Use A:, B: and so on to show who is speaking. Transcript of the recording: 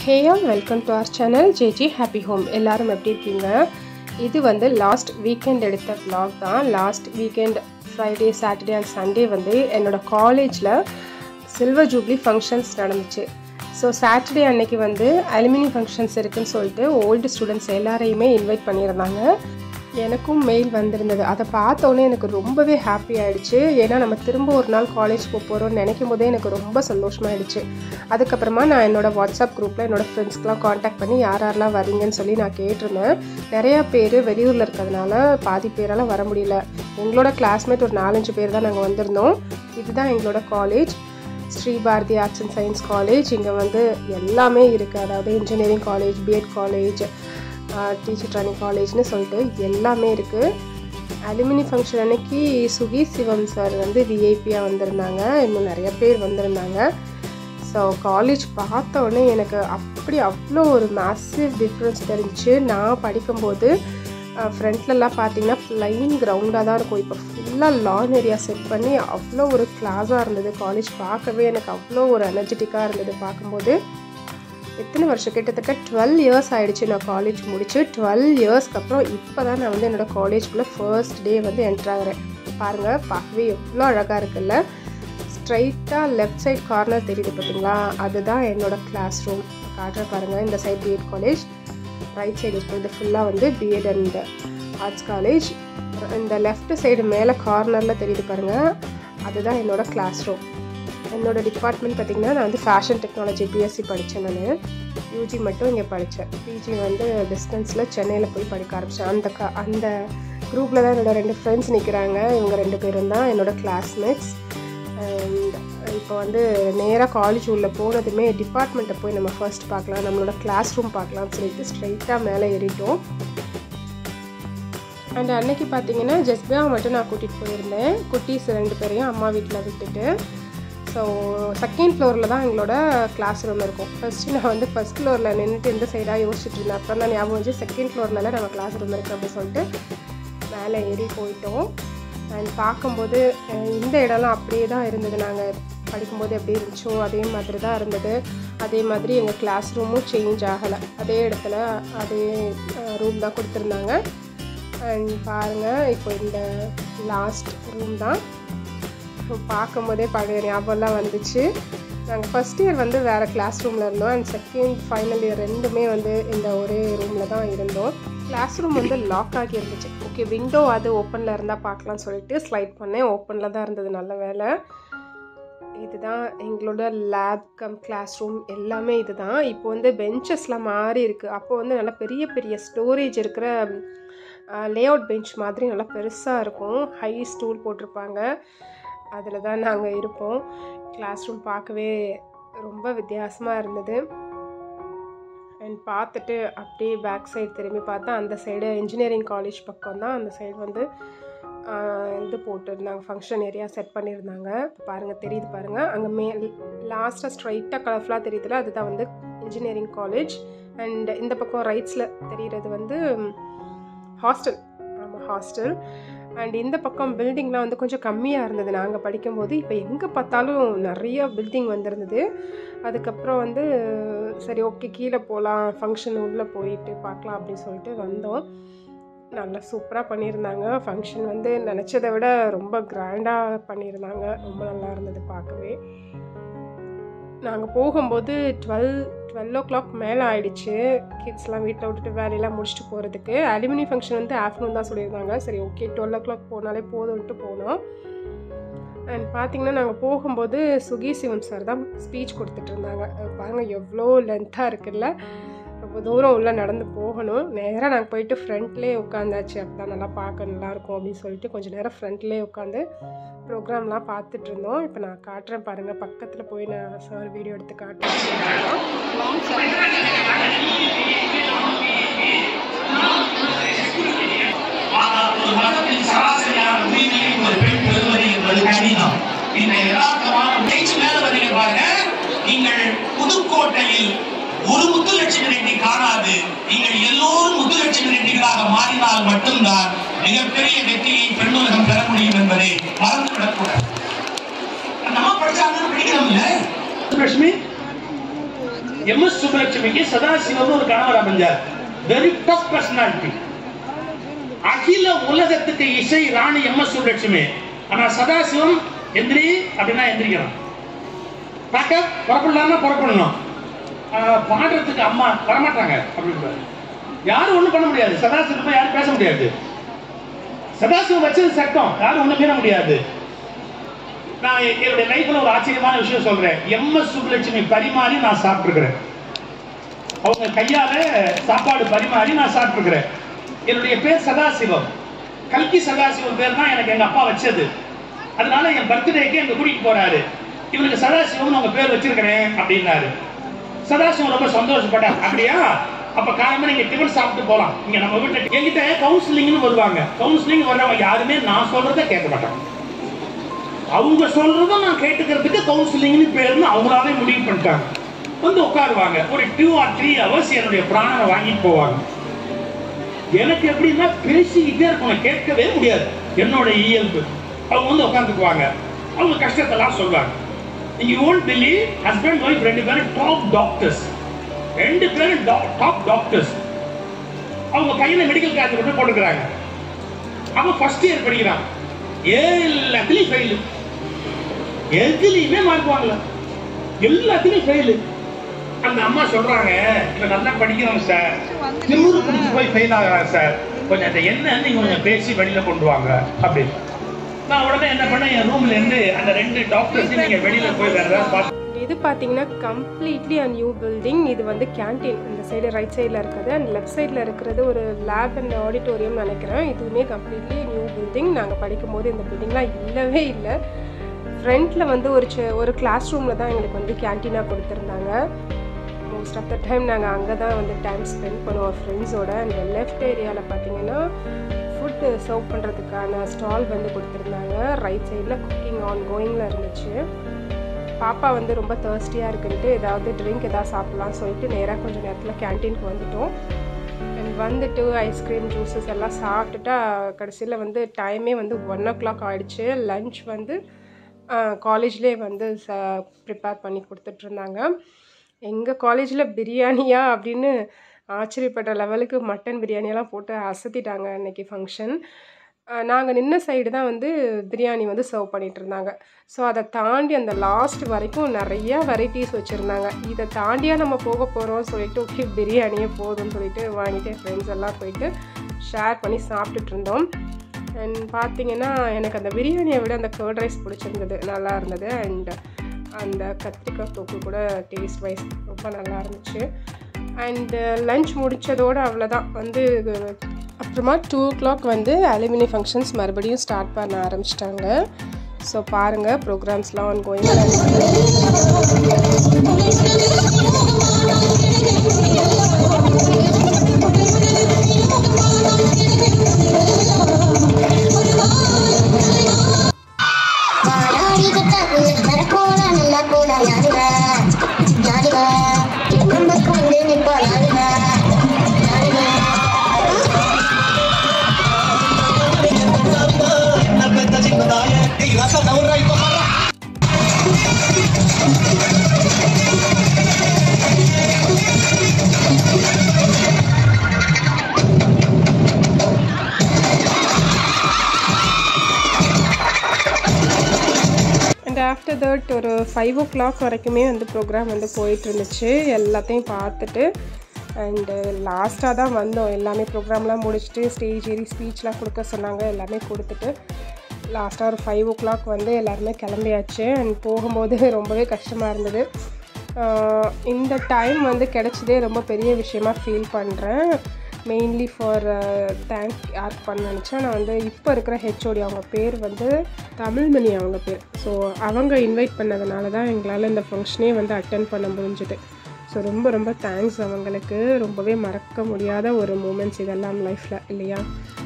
A: hey all welcome to our channel JG happy home எல்லாரும் எப்படி இருக்கீங்க இது வந்து லாஸ்ட் வீக்கெண்ட் எடுத்த vlog தான் last weekend Friday Saturday and Sunday வந்து என்னோடய காலேஜில் சில்வர் ஜூப்ளி ஃபங்க்ஷன்ஸ் நடந்துச்சு ஸோ சாட்டர்டே அன்னைக்கு வந்து அலுமினி ஃபங்க்ஷன்ஸ் இருக்குன்னு சொல்லிட்டு ஓல்டு ஸ்டூடெண்ட்ஸ் எல்லாரையுமே இன்வைட் பண்ணியிருந்தாங்க எனக்கும் மெயில் வந்திருந்தது அதை பார்த்தோன்னே எனக்கு ரொம்பவே ஹாப்பி ஆயிடுச்சு ஏன்னா நம்ம திரும்ப ஒரு நாள் காலேஜ் போக போகிறோம்னு நினைக்கும் போதே எனக்கு ரொம்ப சந்தோஷமாயிடுச்சு அதுக்கப்புறமா நான் என்னோடய வாட்ஸ்அப் குரூப்பில் என்னோடய ஃப்ரெண்ட்ஸ்க்கெலாம் காண்டாக்ட் பண்ணி யார் யாரெல்லாம் வரீங்கன்னு சொல்லி நான் கேட்டிருந்தேன் நிறையா பேர் வெளியூரில் இருக்கிறதுனால பாதி பேரால் வர முடியல எங்களோட கிளாஸ்மேட் ஒரு நாலஞ்சு பேர் தான் நாங்கள் வந்திருந்தோம் இதுதான் எங்களோட college Sri Bharathi arts and science college இங்கே வந்து எல்லாமே இருக்குது அதாவது engineering college BEd college teacher training காலேஜ்னு சொல்லிட்டு எல்லாமே இருக்குது அலுமினி ஃபங்க்ஷன் அன்னைக்கு சுகி சிவம் சார் வந்து விஐபியாக வந்திருந்தாங்க இன்னும் நிறைய பேர் வந்திருந்தாங்க ஸோ காலேஜ் பார்த்த உடனே எனக்கு அப்படி அவ்வளோ ஒரு மேசிவ் டிஃப்ரென்ஸ் தெரிஞ்சிச்சு நான் படிக்கும்போது ஃப்ரண்ட்லலாம் பார்த்தீங்கன்னா ப்ளைன் கிரவுண்டாக தான் இருக்கும் இப்போ ஃபுல்லாக லான் ஏரியா செட் பண்ணி அவ்வளோ ஒரு கிளாஸாக இருந்தது காலேஜ் பார்க்கவே எனக்கு அவ்வளோ ஒரு எனர்ஜெட்டிக்காக இருந்தது பார்க்கும்போது எத்தனை வருஷம் கிட்டத்தட்ட டுவெல் இயர்ஸ் ஆகிடுச்சு நான் காலேஜ் முடிச்சு டுவெல் இயர்ஸ்க்கு அப்புறம் இப்போ தான் நான் வந்து என்னோடய காலேஜ்குள்ளே ஃபர்ஸ்ட் டே வந்து என்ட்ரு ஆகிறேன் பாருங்கள் பார்க்கவே எவ்வளோ அழகாக இருக்குல்ல ஸ்ட்ரைட்டாக லெஃப்ட் சைட் கார்னர் தெரியுது பார்த்தீங்களா அதுதான் என்னோடய கிளாஸ் ரூம் காட்டுற பாருங்கள் இந்த side BEd college right side இருக்கிறது ஃபுல்லாக வந்து பிஎட் அண்ட் ஆர்ட்ஸ் காலேஜ் இந்த லெஃப்ட் சைடு மேலே கார்னரில் தெரியுது பாருங்கள் அதுதான் என்னோடய கிளாஸ் ரூம் என்னோடய டிபார்ட்மெண்ட் பார்த்திங்கன்னா நான் வந்து ஃபேஷன் டெக்னாலஜி பிஎஸ்சி படித்தேன் நான் யூஜி மட்டும் இங்கே படித்தேன் பிஜி வந்து டிஸ்டன்ஸில் சென்னையில் போய் படிக்க ஆரம்பித்தேன் அந்த க அந்த குரூப்பில் தான் என்னோடய ரெண்டு ஃப்ரெண்ட்ஸ் நிற்கிறாங்க இவங்க ரெண்டு பேரும் தான் என்னோடய கிளாஸ்மேட்ஸ் அண்ட் இப்போ வந்து நேராக காலேஜ் உள்ளே போனதுமே டிபார்ட்மெண்ட்டை போய் நம்ம ஃபர்ஸ்ட் பார்க்கலாம் நம்மளோட கிளாஸ் ரூம் பார்க்கலாம்னு சொல்லிட்டு ஸ்ட்ரைட்டாக மேலே ஏறிட்டோம் அண்ட் அன்னைக்கு பார்த்தீங்கன்னா ஜஸ்பியாவை மட்டும் நான் கூட்டிகிட்டு போயிருந்தேன் குட்டீஸ் ரெண்டு பேரையும் அம்மா வீட்டில் விட்டுட்டு ஸோ செகண்ட் ஃப்ளோரில் தான் எங்களோட கிளாஸ் ரூம் இருக்கும் ஃபஸ்ட்டு நான் வந்து ஃபஸ்ட் ஃப்ளோரில் நின்றுட்டு எந்த சைடாக யோசிச்சுட்டு இருந்தேன் அப்புறம் தான் ஞாபகம் வந்து செகண்ட் ஃப்ளோர்லலாம் நம்ம கிளாஸ் ரூம் இருக்குது அப்படின்னு சொல்லிட்டு மேலே ஏறி போயிட்டோம் அண்ட் பார்க்கும்போது இந்த இடம்லாம் அப்படியே தான் இருந்தது நாங்கள் படிக்கும்போது எப்படி இருந்துச்சோ அதே மாதிரி தான் இருந்தது அதே மாதிரி எங்கள் கிளாஸ் ரூமும் சேஞ்ச் ஆகலை அதே இடத்துல அதே ரூம் தான் கொடுத்துருந்தாங்க அண்ட் பாருங்கள் இப்போ இந்த லாஸ்ட் ரூம் தான் பார்க்கும்போதே பழைய ஞாபகம்லாம் வந்துச்சு நாங்கள் ஃபஸ்ட் இயர் வந்து வேறு கிளாஸ் ரூமில் இருந்தோம் அண்ட் செகண்ட் ஃபைனல் இயர் ரெண்டுமே வந்து இந்த ஒரே ரூமில் தான் இருந்தோம் கிளாஸ் ரூம் வந்து லாக் ஆகி இருந்துச்சு ஓகே விண்டோ அது ஓப்பனில் இருந்தால் பார்க்கலாம்னு சொல்லிட்டு ஸ்லைட் பண்ணேன் ஓப்பனில் தான் இருந்தது நல்ல வேலை இதுதான் எங்களோட லேப் கம் கிளாஸ் ரூம் எல்லாமே இதுதான் இப்போ வந்து பெஞ்சஸ்லாம் மாறி இருக்குது அப்போ வந்து நல்லா பெரிய பெரிய ஸ்டோரேஜ் இருக்கிற லே அவுட் பெஞ்ச் மாதிரி நல்லா பெருசாக இருக்கும் ஹை ஸ்டூல் போட்டிருப்பாங்க அதில் தான் நாங்கள் இருப்போம் கிளாஸ் ரூம் பார்க்கவே ரொம்ப வித்தியாசமாக இருந்தது அண்ட் பார்த்துட்டு அப்படியே பேக் சைடு திரும்பி பார்த்தா அந்த சைடு இன்ஜினியரிங் காலேஜ் பக்கம் தான் அந்த சைடு வந்து இது போட்டுருந்தாங்க ஃபங்க்ஷன் ஏரியா செட் பண்ணியிருந்தாங்க பாருங்கள் தெரியுது பாருங்கள் அங்கே மே லாஸ்ட்டாக ஸ்ட்ரைட்டாக கலர்ஃபுல்லாக தெரியுதுல அதுதான் வந்து இன்ஜினியரிங் காலேஜ் அண்ட் இந்த பக்கம் ரைட்ஸில் தெரிகிறது வந்து ஹாஸ்டல் ஆமாம் ஹாஸ்டல் அண்ட் இந்த பக்கம் பில்டிங்லாம் வந்து கொஞ்சம் கம்மியாக இருந்தது நாங்கள் படிக்கும்போது இப்போ எங்கே பார்த்தாலும் நிறைய பில்டிங் வந்திருந்தது அதுக்கப்புறம் வந்து சரி ஓகே கீழே போகலாம் ஃபங்க்ஷன் உள்ளே போயிட்டு பார்க்கலாம் அப்படின்னு சொல்லிட்டு வந்தோம் நல்லா சூப்பராக பண்ணியிருந்தாங்க ஃபங்க்ஷன் வந்து நினச்சதை விட ரொம்ப கிராண்டாக பண்ணியிருந்தாங்க ரொம்ப நல்லா இருந்தது பார்க்கவே நாங்கள் போகும்போது டுவெல் டுவெல் ஓ கிளாக் மேலே ஆகிடுச்சு கிட்ஸ்லாம் வீட்டில் விட்டுட்டு வேலையெல்லாம் முடிச்சுட்டு போகிறதுக்கு அலுமினி ஃபங்க்ஷன் வந்து ஆஃப்டர்நூன் தான் சொல்லியிருந்தாங்க சரி ஓகே டுவெல் ஓ கிளாக் போனாலே போதும்ன்ட்டு போனோம் அண்ட் பார்த்திங்கன்னா நாங்கள் போகும்போது சுகி சிவம் சார் தான் ஸ்பீச் கொடுத்துட்டு இருந்தாங்க பாருங்கள் எவ்வளோ லென்த்தாக இருக்குல்ல ரொம்ப தூரம் உள்ளே நடந்து போகணும் நேராக நாங்கள் போயிட்டு ஃப்ரண்ட்லேயே உட்காந்தாச்சு அப்போ நல்லா பார்க்க நல்லாயிருக்கும் அப்படின்னு சொல்லிட்டு கொஞ்சம் நேரம் ஃப்ரண்ட்லேயே உட்காந்து ப்ரோக்ராம்லாம் பார்த்துட்டு இருந்தோம் இப்போ நான் காட்டுறேன் பாருங்கள் பக்கத்தில் போய் நான் சார் வீடியோ எடுத்து
B: காட்டுறேன் சராசரியான உரிமையை ஒரு பெண் பெறுவது என்பது கடினம் இந்த யதார்த்தமான பேச்சு மேல வரீங்க பாருங்க நீங்கள் புதுக்கோட்டையில் ஒரு முத்துலட்சுமி ரெட்டி காணாது நீங்கள் எல்லோரும் முத்துலட்சுமி ரெட்டிகளாக மாறினால் மட்டும்தான் மிகப்பெரிய வெற்றியை பெண்ணுலகம் பெற முடியும் என்பதை மறந்துவிடக்கூடாது நம்ம படிச்சாங்க படிக்கணும் இல்ல லட்சுமி எம் எஸ் சுப்பலட்சுமிக்கு சதாசிவம் ஒரு கணவர் அமைஞ்சார் வெரி டஃப் பர்சனாலிட்டி அகில உலகத்துக்கு இசை ராணி எம் எஸ் சுப்பலட்சுமி ஆனா சதாசிவம் எந்திரி அப்படின்னா எந்திரிக்கிறான் பேக்கப் புறப்படலாம்னா புறப்படணும் ஆஹ், பாடுறதுக்கு அம்மா வரமாட்டாங்க அப்படின்றாரு யாரும் ஒண்ணும் பண்ண முடியாது சதாசிவம் போய் யாரும் பேச முடியாது சதாசிவம் வச்சது சட்டம் யாரும் ஒண்ணும் மீற முடியாது நான் எ- என்னுடைய லைஃப்ல ஒரு ஆச்சரியமான விஷயம் சொல்றேன் எம் எஸ் சுப்புலட்சுமி பரிமாறி நான் சாப்பிட்டுருக்கிறேன் அவங்க கையால சாப்பாடு பரிமாறி நான் சாப்பிட்டுருக்கிறேன் என்னுடைய பேர் சதாசிவம் கல்கி சதாசிவம் பேர் தான் எனக்கு எங்க அப்பா வச்சது அதனால என் பர்த்டேக்கு எங்க கூட்டிட்டு போறாரு இவனுக்கு சதாசிவம் உங்க பேர் வச்சிருக்கிறேன் அப்படின்னாரு சதாசிவம் ரொம்ப சந்தோஷப்பட்டார் அப்படியா அப்ப காலமா நீங்க டிஃபன் சாப்பிட்டு போலாம் இங்க நம்ம வீட்டுல என்கிட்ட கவுன்சிலிங்னு வருவாங்க கவுன்சிலிங் வர்றவங்க யாருமே நான் சொல்றதை கேட்க மாட்டாங்க அவங்க சொல்றத நான் கேட்டுக்கிறதுக்கு கவுன்சிலிங்னு பேர்னு அவங்களாவே முடிவு பண்ணிட்டாங்க வந்து உட்காருவாங்க ஒரு டூ ஆர் த்ரீ ஹவர்ஸ் என்னுடைய பிராணனை வாங்கிட்டு போவாங்க எனக்கு எப்படின்னா பேசிக்கிட்டே இருக்கணும் கேட்கவே முடியாது என்னோட இயல்பு அவங்க வந்து உட்காந்துக்குவாங்க அவங்க கஷ்டத்தெல்லாம் சொல்லுவாங்க நீங்க ஓல்ட் பிலீவ் ஹஸ்பண்ட் ஒய்ஃப் ரெண்டு பேரும் டாப் டாக்டர்ஸ் ரெண்டு பேரும் டாப் டாக்டர்ஸ் அவங்க கையில மெடிக்கல் கார்டு மட்டும் போட்டுக்கிறாங்க அவன் ஃபர்ஸ்ட் இயர் படிக்கிறான் எல்லாத்துலயும் ஃபெயிலு எதுலையுமே மார்க் வாங்கல எல்லாத்துலயும் ஃபெயிலு அந்த அம்மா சொல்றாங்க இவன் நல்லா படிக்கிறோம் சார் திமுரு பிடிச்சி போய் ஃபெயில் ஆகிறான் சார் கொஞ்சம் அந்த என்ன நீங்க கொஞ்சம் பேசி வெளியில கொண்டு வாங்க அப்படின்னு நான் உடனே என்ன பண்ணேன் என் ரூம்ல இருந்து அந்த ரெண்டு டாக்டர்ஸ் நீங்க வெளியில போய் வேற ஏதாவது பார்த்து
A: இது பார்த்தீங்கன்னா கம்ப்ளீட்லி அ நியூ பில்டிங் இது வந்து கேண்டீன் இந்த சைடு ரைட் சைடில் இருக்குது அண்ட் லெஃப்ட் சைடில் இருக்கிறது ஒரு லேப் அண்ட் ஆடிட்டோரியம் நினைக்கிறேன் இதுவுமே கம்ப்ளீட்லி நியூ பில்டிங் நாங்கள் படிக்கும்போது இந்த பில்டிங்லாம் இல்லவே இல்லை ஃப்ரண்ட்டில் வந்து ஒரு சி- ஒரு கிளாஸ் ரூமில் தான் எங்களுக்கு வந்து கேன்டீனாக கொடுத்துருந்தாங்க மோஸ்ட் ஆஃப் த டைம் நாங்கள் அங்கே தான் வந்து டைம் ஸ்பெண்ட் பண்ணுவோம் ஃப்ரெண்ட்ஸோட அண்ட் லெஃப்ட் ஏரியாவில் பார்த்தீங்கன்னா ஃபுட்டு சர்வ் பண்ணுறதுக்கான ஸ்டால் வந்து கொடுத்துருந்தாங்க ரைட் சைடில் குக்கிங் ஆன் கோயிங்கில் இருந்துச்சு பாப்பா வந்து ரொம்ப தேர்ஸ்டியாக இருக்குன்ட்டு ஏதாவது ட்ரிங்க் ஏதாவது சாப்பிட்லாம்னு சொல்லிட்டு நேராக கொஞ்சம் நேரத்தில் கேன்டீனுக்கு வந்துட்டோம் அண்ட் வந்துட்டு ஐஸ்கிரீம் ஜூஸஸ் எல்லாம் சாப்பிட்டுட்டா கடைசியில் வந்து டைமே வந்து ஒன் ஓ கிளாக் ஆகிடுச்சு லஞ்ச் வந்து காலேஜ்லேயே வந்து ச ப்ரிப்பேர் பண்ணி கொடுத்துட்ருந்தாங்க எங்கள் காலேஜில் பிரியாணியா அப்படின்னு ஆச்சரியப்பட்ட லெவலுக்கு மட்டன் பிரியாணியெல்லாம் போட்டு அசத்திட்டாங்க அன்னைக்கு ஃபங்க்ஷன் நாங்கள் நின்ன சைடு தான் வந்து பிரியாணி வந்து சர்வ் பண்ணிட்டு இருந்தாங்க ஸோ அதை தாண்டி அந்த லாஸ்ட் வரைக்கும் நிறைய வெரைட்டிஸ் வச்சுருந்தாங்க இதை தாண்டியா நம்ம போக போகிறோம் சொல்லிட்டு ஓகே பிரியாணியே போதும்னு சொல்லிட்டு வாங்கிட்டு ஃப்ரெண்ட்ஸ் எல்லாம் போயிட்டு ஷேர் பண்ணி சாப்பிட்டுட்டு இருந்தோம் அண்ட் பார்த்தீங்கன்னா எனக்கு அந்த பிரியாணியை விட அந்த கர்ட் ரைஸ் பிடிச்சிருந்தது நல்லா இருந்தது அண்ட் அந்த கத்திரிக்காய் தொக்கு கூட டேஸ்ட் வைஸ் ரொம்ப நல்லா இருந்துச்சு அண்டு லஞ்ச் முடித்ததோடு அவ்வளோதான் வந்து அப்புறமா டூ ஓ கிளாக் வந்து அலுமினி ஃபங்க்ஷன்ஸ் மறுபடியும் ஸ்டார்ட் பண்ண ஆரம்பிச்சிட்டாங்க ஸோ பாருங்கள் ப்ரோக்ராம்ஸ்லாம் ஆன் கோயிங்கில் இருக்குது
C: வாராடி கட்டாக்கு வரக்கோட நல்ல கூட யாருவ யாருவ நமக்கு வந்து நிப்பா யாருவ யாருவ
A: அண்ட் ஆஃப்டர் தட் ஒரு ஃபைவ் ஓ கிளாக் வரைக்குமே வந்து ப்ரோக்ராம் வந்து போயிட்டு இருந்துச்சு எல்லாத்தையும் பார்த்துட்டு அண்டு லாஸ்ட்டாக தான் வந்தோம் எல்லாமே ப்ரோக்ராம்லாம் முடிச்சுட்டு ஸ்டேஜ் ஏறி ஸ்பீச்லாம் கொடுக்க சொன்னாங்க எல்லாமே கொடுத்துட்டு லாஸ்ட்டாக ஒரு ஃபைவ் ஓ கிளாக் வந்து எல்லாருமே கிளம்பியாச்சு அண்ட் போகும்போது ரொம்பவே கஷ்டமாக இருந்தது ஆஹ் இந்த டைம் வந்து கிடைச்சதே ரொம்ப பெரிய விஷயமா ஃபீல் பண்ணுறேன் மெயின்லி ஃபார் தேங்க் யாருக்கு பண்ண நினச்சேன் நான் வந்து இப்போ இருக்கிற ஹெச்ஓடி அவங்க பேர் வந்து தமிழ்மணி அவங்க பேர் ஸோ அவங்க இன்வைட் பண்ணதுனால தான் எங்களால் இந்த ஃபங்க்ஷனே வந்து அட்டன் பண்ண முடிஞ்சுது ஸோ ரொம்ப ரொம்ப தேங்க்ஸ் அவங்களுக்கு ரொம்பவே மறக்க முடியாத ஒரு மூமெண்ட்ஸ் இதெல்லாம் லைஃப்பில் இல்லையா